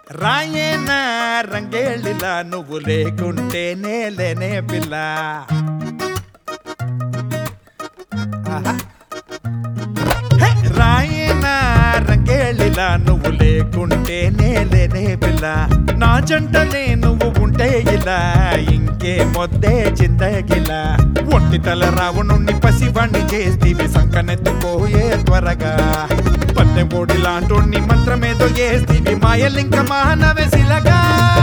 రాయేనా రంగేళ్ళిలా నువ్వు లేకుంటే నేలేనే పిల్ల ఆహా. హే! రాయేనా రంగేళ్ళిలా నువ్వు లేకుంటే నేలేనే పిల్ల నా జంటనే నువ్వు ఉంటే ఇలా ఇంకే మొద్దే చిందగిలా ఒంటి తల రావణుణ్ణి పసివాణ్ణి చేస్తీవి సంకనెత్తుకోయే త్వరగా పన్నెపోడి లాంటోణ్ణి మంత్రమేదో చేస్తీవి మాయలింక మానవెసిలగా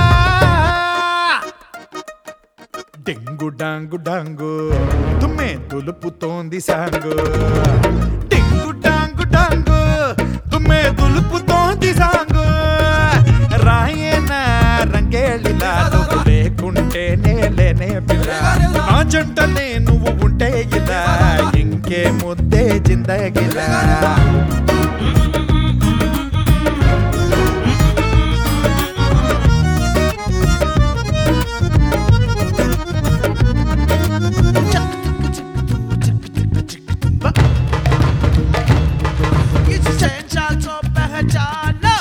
డింగు డాంగు డాంగు తుమ్మే దులుపుతోంది సాంగు డింగు డాంగు డాంగు తుమ్మే దులుపుతోంది సాంగు రాయేనా రంగేళిలా నువ్వు లేకుంటే నేలేనే పిల్ల నా జంటనే నువ్వు ఉంటే ఇలా ఇంకే ముద్దే జిందగిలా किससे चाचो पहचाना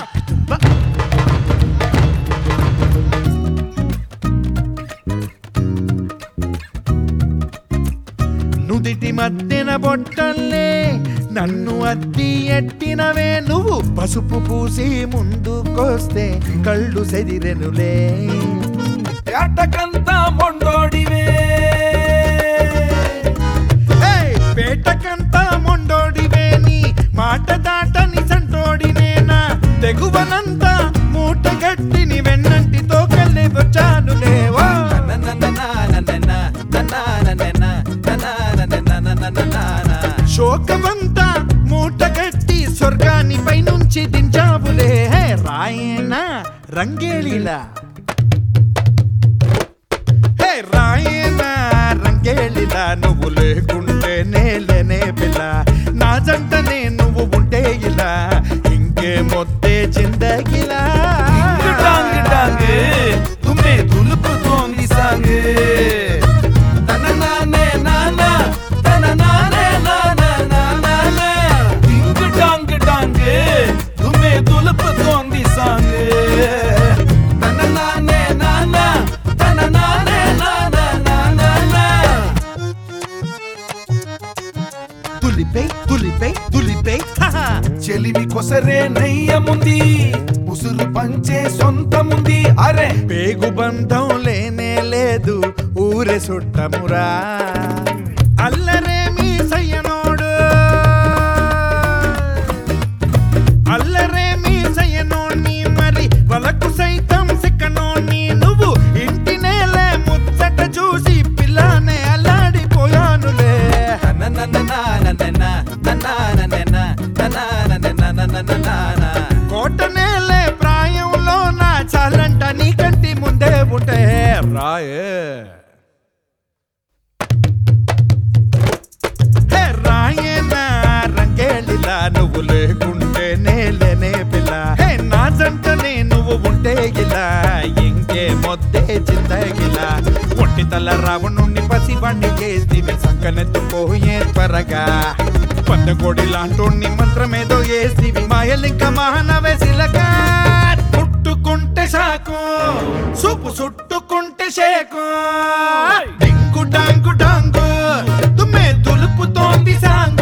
నుదిటి మధ్యన బొట్టల్లే నన్ను అద్ది ఎట్టినవే నువ్వు పసుపు పూసి ముందుకొస్తే కళ్ళు సెదిరెనులే పేటకంతా మొండోడివే ఏయ్! పేటకంతా మొండోడివే నీ మాట దాటని సంటోడినేనా తెగువనంతా మూట గట్టిని వెన్నంటితో కళ్ళి వచ్చానులేవా శోకమంతా మూట గట్టి స్వర్గాని పైనుంచి దించావులే హే రాయేనా రంగేళిలా హే రాయేనా రంగేళిలా నువ్వు లేకుంటే నేలేనే పిల్ల నా జంటనే నువ్వు ఉంటే ఇలా ఇంకే మొత్తే చిందగిలా డాంగ్ డాంగ్ తుమ్మే దులుపుతోంది సాంగ్ తన నానే నానా తన నానే నానా నానా డింగ్ డాంగ్ డాంగ్ తుమ్మే దులుపుతోంది సాంగ్ తన నానే నానా తన నానే నానా నానా తులిపై తులిపై తులిపై హహా. చెలిమి కొసరే నయ్యముంది ఉసురు పంచే సొంతముంది అరే పేగు బంధం లేనే లేదు ఊరే సుట్టమురా అల్లరే మీ సయ్యనోడు అల్లరే మీ సయ్యనోణ్ణి మరి వలకు సైతం సిక్కనోణ్ణి నువ్వు ఇంటి నేలే ముచ్చట చూసి పిల్లనే అల్లాడిపోయానులే కోట నేలే ప్రాయంలో నా చాలంట నీ కంటి ముందే ఉంటే రాయే హే రాయేనా రంగేళిలా నువ్వు లేకుంటే నేలేనే పిల్ల హే నా జంటనే నువ్వు ఉంటే ఇలా ఇంకే మొద్దే చిందగిలా ఒంటి తల రావణుణ్ణి పసివాణ్ణి చేసి సంకనెత్తుకోయే త్వరగా పందకోడి లాంటోణ్ణి మంత్రమేదో వేసి మాయలింక మహానవేసిలగా పుట్టుకుంటే సాకు సూపు చుట్టుకుంటే షేకు డింగు డాంగు డాంగు తుమ్మే దులుపుతోంది సాంగు